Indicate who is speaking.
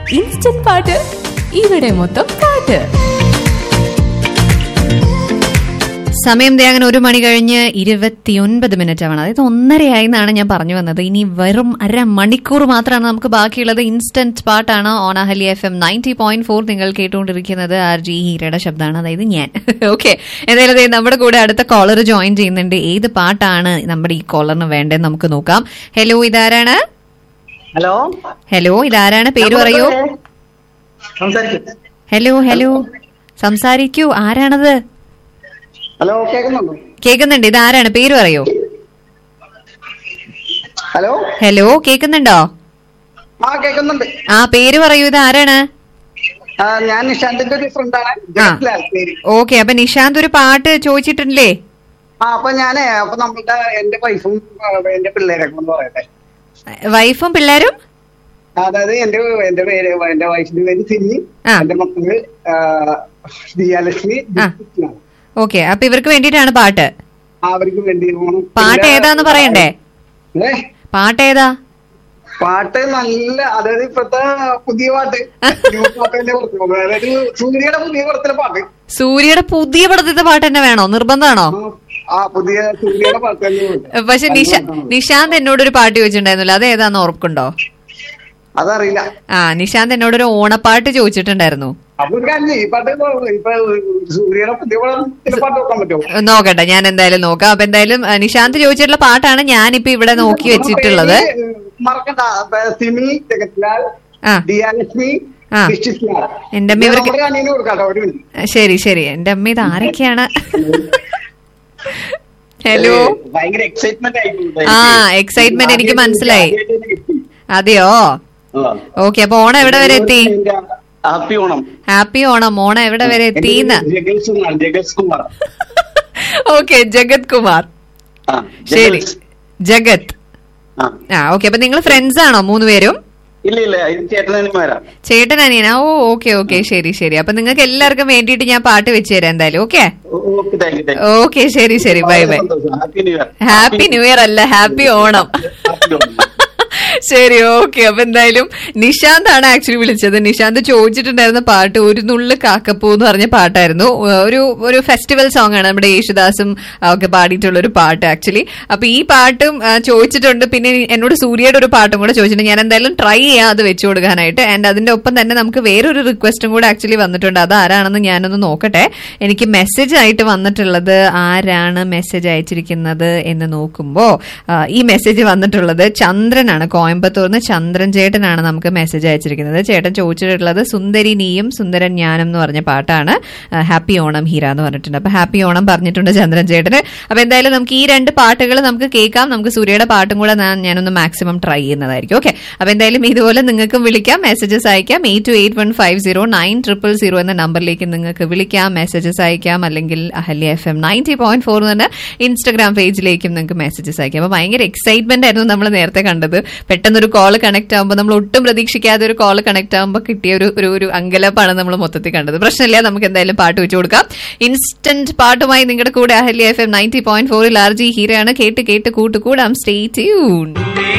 Speaker 1: Instant പാട്ട് ഇവിടെ മൊത്തം പാട്ട്
Speaker 2: സമയം ദേ അങ്ങനെ ഒരു മണി കഴിഞ്ഞ് ഇരുപത്തിയൊൻപത് മിനിറ്റ് ആവണം അതായത് ഒന്നരയായി എന്നാണ് ഞാൻ പറഞ്ഞു വന്നത് ഇനി വെറും അര മണിക്കൂർ മാത്രമാണ് നമുക്ക് ബാക്കിയുള്ളത് ഇൻസ്റ്റന്റ് പാട്ടാണ് ഓണഹലി F M ninety point four നിങ്ങൾ കേട്ടുകൊണ്ടിരിക്കുന്നത് ആർ ജി ഹീരയുടെ ശബ്ദമാണ് അതായത് ഞാൻ ഓക്കെ എന്തായാലും ദേ നമ്മുടെ കൂടെ അടുത്ത കോളർ ജോയിൻ ചെയ്യുന്നുണ്ട് ഏത് പാട്ടാണ് നമ്മുടെ ഈ കോളറിന് വേണ്ടതെന്ന് നമുക്ക് നോക്കാം ഹലോ ഇതാരാണ്
Speaker 3: ഹലോ
Speaker 2: ഹലോ ഇതാരാണ് പേര് പറയൂ
Speaker 3: സംസാരിക്കും
Speaker 2: ഹലോ ഹലോ സംസാരിക്കൂ ആരാണത്
Speaker 3: ഹലോ കേൾക്കുന്നുണ്ടോ
Speaker 2: കേൾക്കുന്നുണ്ട് ഇതാരാണ് പേര് പറയൂ
Speaker 3: ഹലോ
Speaker 2: ഹലോ കേൾക്കുന്നുണ്ടോ
Speaker 3: ആ കേൾക്കുന്നുണ്ട്
Speaker 2: ആ പേര് പറയൂ ഇത് ആരാണ്
Speaker 3: ആ, ഞാൻ നിഷാന്തിന്റെ ഒരു ഫ്രണ്ടാണ് ജയലാൽ പേര്
Speaker 2: ഓക്കെ അപ്പൊ നിഷാന്ത് ഒരു പാട്ട് ചോദിച്ചിട്ടില്ലേ
Speaker 3: ആ അപ്പൊ ഞാനേ അപ്പൊ നമ്മളുടെ എന്റെ വൈഫും ആ, എന്റെ പിള്ളേരൊക്കെ ഒന്ന് പറയട്ടെ
Speaker 2: വൈഫും പിള്ളേരും
Speaker 3: അതായത് എന്റെ എന്റെ പേര് എന്റെ വൈഫിന്റെ പേര് സിനി
Speaker 2: ആ.
Speaker 3: എന്റെ മക്കള് ആ, ദിയാലക്ഷ്മി
Speaker 2: ആ.
Speaker 3: ജിത്ന.
Speaker 2: ഓക്കെ അപ്പൊ ഇവർക്ക് വേണ്ടിയിട്ടാണ് പാട്ട്
Speaker 3: അവർക്ക് വേണ്ടി ഓണം
Speaker 2: പാട്ട്
Speaker 3: പിന്നെ-
Speaker 2: ഏതാന്ന് പറയണ്ടേ
Speaker 3: ഏ
Speaker 2: പാട്ട് ഏതാ
Speaker 3: പാട്ട് നല്ല അതായത് ഇപ്പത്തെ പുതിയ പാട്ട് ന്യൂ പാട്ട് തന്നെ കുറച്ച് പോകും. അതായത് സൂര്യയുടെ പുതിയ പടത്തിലെ പാട്ട്
Speaker 2: സൂര്യയുടെ പുതിയ പടത്തിലത്തെ പാട്ട് തന്നെ വേണോ നിർബന്ധമാണോ
Speaker 3: ആ, ആ പുതിയ സൂര്യയുടെ പാട്ട് തന്നെ ഉണ്ട്.
Speaker 2: പക്ഷെ നിഷ നിഷാന്ത് എന്നോട് ഒരു പാട്ട് ചോദിച്ചിട്ടുണ്ടായിരുന്നല്ലോ അത് ഏതാന്ന് ഓർക്കുണ്ടോ
Speaker 3: അതറിയില്ല
Speaker 2: ആ നിഷാന്ത് എന്നോട് ഒരു ഓണപ്പാട്ട് ചോദിച്ചിട്ടുണ്ടായിരുന്നു
Speaker 3: അപ്പൊ ഒരു കാര്യം ചെയ്യ്. ഈ പാട്ട് ഇപ്പൊ ഇപ്പൊ സൂര്യയുടെ പുതിയ പടത്തിലെ പാട്ട് നോക്കാൻ പറ്റുമോ
Speaker 2: നോക്കട്ടെ ഞാൻ എന്തായാലും നോക്കാം അപ്പൊ എന്തായാലും ആ, നിഷാന്ത് ചോദിച്ചിട്ടുള്ള പാട്ടാണ് ഞാനിപ്പോ ഇവിടെ നോക്കി വെച്ചിട്ടുള്ളത്
Speaker 3: പേര് മറക്കണ്ട അപ്പൊ സിമി ജഗത്ലാൽ
Speaker 2: ആ
Speaker 3: ദിയാലക്ഷ്മി
Speaker 2: ആ.
Speaker 3: ഡിസ്ട്രിക്ട് ലാൽ.
Speaker 2: എന്റെ അമ്മ
Speaker 3: ഇത്
Speaker 2: ഇവർക്ക്
Speaker 3: നമ്മുടെ അനിയന് കൊടുക്കാട്ടോ ഒരു മിനിറ്റ്
Speaker 2: ശരി ശരി എന്റെ അമ്മ ഇത് ആരൊക്കെയാണ് ഹലോ
Speaker 3: ഭയങ്കര എക്സൈറ്റ്മെന്റ് ആയിട്ടുണ്ട്
Speaker 2: ആ, excitement എനിക്ക് മനസ്സിലായി. അതെയോ ഓക്കെ അപ്പൊ ഓണം എവിടെ വരെ എത്തി
Speaker 3: ഹാപ്പി ഓണം
Speaker 2: ഹാപ്പി ഓണം ഓണം എവിടെ വരെ എത്തിന്ന്
Speaker 3: ജഗൽസ് കുമാർ ജഗൽസ് കുമാർ
Speaker 2: ഓക്കെ ജഗത് കുമാർ
Speaker 3: ആ,
Speaker 2: ശരി
Speaker 3: ജഗൽസ്.
Speaker 2: ജഗത്
Speaker 3: ആ.
Speaker 2: ആ ഓക്കെ അപ്പൊ നിങ്ങൾ ഫ്രണ്ട്സ് ആണോ മൂന്നുപേരും
Speaker 3: ഇല്ല ഇല്ല ഇത് ചേട്ടനാനിമാരാ
Speaker 2: ചേട്ടൻ അനിയനാ ഓ ഓക്കെ ഓക്കെ ശരി ശരി അപ്പൊ നിങ്ങൾക്ക് എല്ലാവർക്കും വേണ്ടിയിട്ട് ഞാൻ പാട്ട് വെച്ച് തരാം എന്തായാലും okay
Speaker 3: okay thank you thank
Speaker 2: okay ശരി ശരി bye bye
Speaker 3: happy new year
Speaker 2: happy new year അല്ല ഹാപ്പി ഓണം
Speaker 3: ഹാപ്പി ഓണം
Speaker 2: ശരി ഓക്കെ അപ്പൊ എന്തായാലും നിഷാന്ത് ആണ് ആക്ച്വലി വിളിച്ചത് നിഷാന്ത് ചോദിച്ചിട്ടുണ്ടായിരുന്ന പാട്ട് ഒരു നുള്ളു കാക്കപ്പൂ എന്ന് പറഞ്ഞ പാട്ടായിരുന്നു ഏഹ് ഒരു ഒരു ഫെസ്റ്റിവൽ സോങ് ആണ് നമ്മുടെ യേശുദാസും ആ, ഒക്കെ പാടിയിട്ടുള്ള ഒരു പാട്ട് ആക്ച്വലി അപ്പൊ ഈ പാട്ടും ആ, ചോദിച്ചിട്ടുണ്ട് പിന്നെ എന്നോട് സൂര്യയുടെ ഒരു പാട്ടും കൂടെ ചോദിച്ചിട്ടുണ്ട് ഞാൻ എന്തായാലും ട്രൈ ചെയ്യാം അത് വെച്ചു കൊടുക്കാനായിട്ട് ആൻഡ് അതിന്റെ ഒപ്പം തന്നെ നമുക്ക് വേറൊരു റിക്വസ്റ്റും കൂടെ ആക്ച്വലി വന്നിട്ടുണ്ട് അത് ആരാണെന്ന് ഞാനൊന്ന് നോക്കട്ടെ എനിക്ക് മെസ്സേജ് ആയിട്ട് വന്നിട്ടുള്ളത് ആരാണ് മെസ്സേജ് അയച്ചിരിക്കുന്നത് എന്ന് നോക്കുമ്പോ ആ, ഈ മെസ്സേജ് വന്നിട്ടുള്ളത് ചന്ദ്രനാണ് കോയമ്പത്തൂർന്ന് ചന്ദ്രൻ ചേട്ടനാണ് നമുക്ക് മെസ്സേജ് അയച്ചിരിക്കുന്നത് ചേട്ടൻ ചോദിച്ചിട്ടുള്ളത് സുന്ദരി നീയും സുന്ദരൻ ഞാനും എന്ന് പറഞ്ഞ പാട്ടാണ് ഹാപ്പി ഓണം ഹീര എന്ന് പറഞ്ഞിട്ടുണ്ട് അപ്പൊ ഹാപ്പി ഓണം പറഞ്ഞിട്ടുണ്ട് ചന്ദ്രൻ ചേട്ടന് അപ്പൊ എന്തായാലും നമുക്ക് ഈ രണ്ട് പാട്ടുകൾ നമുക്ക് കേൾക്കാം നമുക്ക് സൂര്യയുടെ പാട്ടും കൂടെ ഞാൻ- ഞാനൊന്ന് മാക്സിമം ട്രൈ ചെയ്യുന്നതായിരിക്കും ഓക്കെ അപ്പൊ എന്തായാലും ഇതുപോലെ നിങ്ങൾക്കും വിളിക്കാം മെസ്സേജസ് അയക്കാം eight two eight one five zero nine triple zero എന്ന നമ്പറിലേക്ക് നിങ്ങൾക്ക് വിളിക്കാം മെസ്സേജസ് അയക്കാം അല്ലെങ്കിൽ Ahalya F M ninety point four എന്ന് ഇൻസ്റ്റഗ്രാം പേജിലേക്കും നിങ്ങൾക്ക് മെസ്സേജസ് അയക്കാം അപ്പൊ ഭയങ്കര എക്സൈറ്റ്മെന്റ് ആയിരുന്നു നമ്മൾ നേരത്തെ കണ്ടത് പെട്ടെന്നൊരു കോൾ കണക്ട് ആകുമ്പോൾ നമ്മൾ ഒട്ടും പ്രതീക്ഷിക്കാതെ ഒരു കോൾ കണക്ട് ആകുമ്പോൾ കിട്ടിയ ഒരു ഒരു ഒരു അങ്കലപ്പാണ് നമ്മൾ മൊത്തത്തിൽ കണ്ടത് പ്രശ്നമില്ല നമുക്ക് എന്തായാലും പാട്ട് വെച്ചു കൊടുക്കാം ഇൻസ്റ്റന്റ് പാട്ടുമായി നിങ്ങളുടെ കൂടെ Ahalya F M ninety point ഫോറിൽ ആർ ജി ഹീരയാണ് കേട്ട് കേട്ട് കൂട്ടുകൂടാം സ്റ്റേ ട്യൂൺ